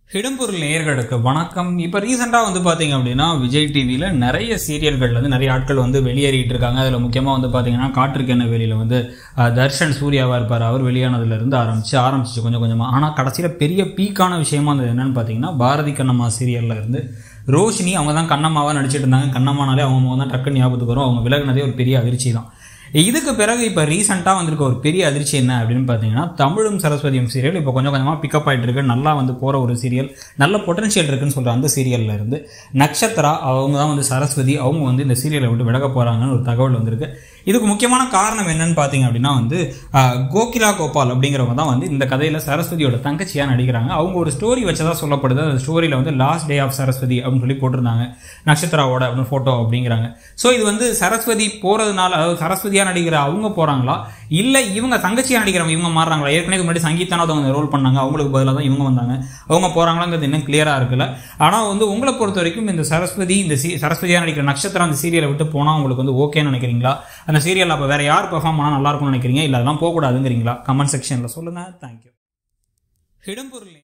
இடம்பொருள் நேயர்களுக்கு வணக்கம் இப்போ ரீசெண்டாக வந்து பார்த்தீங்க அப்படின்னா விஜய் டிவியில் நிறைய சீரியல்கள் வந்து நிறைய ஆட்கள் வந்து வெளியேறிட்டு இருக்காங்க அதில் முக்கியமாக வந்து பார்த்தீங்கன்னா காற்றுக்கென்ன வெளியில் வந்து அஹ், தர்ஷன் சூர்யாவாக இருப்பார் அவர் வெளியானதுலேருந்து ஆரம்பிச்சு ஆரம்பிச்சு கொஞ்சம் கொஞ்சமாக ஆனால் கடைசியில் பெரிய பீக்கான விஷயமா இருந்தது என்னன்னு பார்த்தீங்கன்னா பாரதி கண்ணம்மா சீரியலில் இருந்து ரோஷினி அவங்க தான் கண்ணம்மாவாக நடிச்சிட்டு இருந்தாங்க கண்ணம்மானாலே அவங்க முகம் தான் டக்குன்னு ஞாபகத்துக்கு வரும் அவங்க விலகுனதே ஒரு பெரிய அதிர்ச்சி தான் இதுக்கு பிறகு இப்போ ரீசெண்டாக வந்திருக்க ஒரு பெரிய அதிர்ச்சி என்ன அப்படின்னு பார்த்தீங்கன்னா தமிழும் சரஸ்வதியும் சீரியல் இப்போ கொஞ்சம் கொஞ்சமாக பிக்கப் ஆகிட்டு இருக்கு நல்லா வந்து போகிற ஒரு சீரியல் நல்ல பொட்டன்ஷியல் இருக்குன்னு சொல்கிற அந்த சீரியல்ல இருந்து நக்ஷத்ரா அவங்க தான் வந்து சரஸ்வதி அவங்க வந்து இந்த சீரியலை விட்டு விலக போகிறாங்கன்னு ஒரு தகவல் வந்திருக்கு இதுக்கு முக்கியமான காரணம் என்னன்னு பார்த்தீங்க அப்படின்னா வந்து ஆஹ், கோகிலா கோபால் அப்படிங்கிறவங்க தான் வந்து இந்த கதையில் சரஸ்வதியோட தங்கச்சியாக நடிக்கிறாங்க அவங்க ஒரு ஸ்டோரி வச்சதா சொல்லப்படுது அந்த ஸ்டோரியில் வந்து லாஸ்ட் டே ஆஃப் சரஸ்வதி அப்படின்னு சொல்லி போட்டிருந்தாங்க நட்சத்திராவோட அப்படின்னு ஃபோட்டோ அப்படிங்கிறாங்க ஸோ இது வந்து சரஸ்வதி போகிறதுனால அதாவது சரஸ்வதியாக நடிக்கிற அவங்க போகிறாங்களா இல்லை இவங்க தங்கச்சியாக நடிக்கிறவங்க இவங்க மாறுறாங்களா ஏற்கனவே இதுக்கு முன்னாடி சங்கீதானது அவங்க ரோல் பண்ணாங்க அவங்களுக்கு பதிலாக தான் இவங்க வந்தாங்க அவங்க போகிறாங்களாங்கிறது இன்னும் கிளியராக இருக்குல்ல ஆனால் வந்து உங்களை பொறுத்த வரைக்கும் இந்த சரஸ்வதி இந்த சி சரஸ்வதியாக நடிக்கிற நட்சத்திரம் அந்த சீரியலை விட்டு போனால் உங்களுக்கு வந்து ஓகேன்னு நினைக்கிறீங்களா அந்த சீரியல் அப்போ வேற யார் பெர்ஃபார்ம் பண்ணால் நல்லா இருக்கும்னு நினைக்கிறீங்க இல்லை அதெல்லாம் போகக்கூடாதுங்கிறீங்களா கமெண்ட் செக்ஷனில் சொல்லுங்கள் தேங்க்யூ இடம்பொருள்